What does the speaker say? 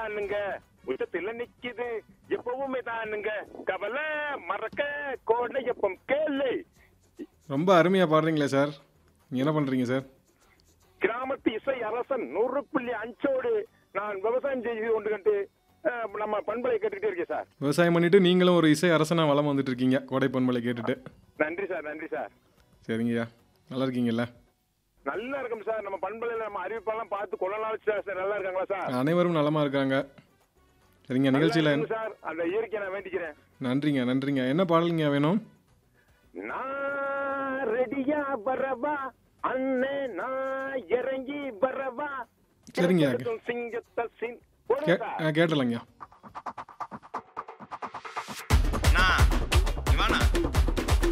தானுங்க உச்சத்துல நிக்குது எப்பவுமே தானுங்க கவலை மறக்க கோடை எப்பம் கேளு ரொம்ப அருமையாக பாடுறீங்களே சார் நீங்கள் என்ன பண்ணுறீங்க சார் கிராமத்து இசை அரசன் நூறு புள்ளி அஞ்சோடு நான் விவசாயம் செய்து கொண்டு கண்டு அஹ், நம்ம பண்பலை கேட்டுக்கிட்டே இருக்கேன் சார் விவசாயம் பண்ணிட்டு நீங்களும் ஒரு இசை அரசனாக வளம் வந்துட்டு இருக்கீங்க கோடை பண்பலை கேட்டுட்டு நன்றி சார் நன்றி சார் சரிங்கய்யா நல்லா இருக்கீங்கல்ல நல்லா இருக்கும் சார் நம்ம பண்பலையில நம்ம அறிவிப்பெல்லாம் பார்த்து கொள்ள நாள் சார் சார் நல்லா இருக்காங்களா சார் அனைவரும் நலமாக இருக்காங்க சரிங்க நிகழ்ச்சியில் நல்லா இருக்கும் சார் அந்த இயற்கையை நான் வேண்டிக்கிறேன் நன்றிங்க நன்றிங்க என்ன பாடலுங்க வேணும் நான் ரெடியா வரவா அண்ணே நான் இறங்கி வரவா சரிங்க. சிங்கத்தை சிங் கே போடுங்க சார். கேட்டலங்க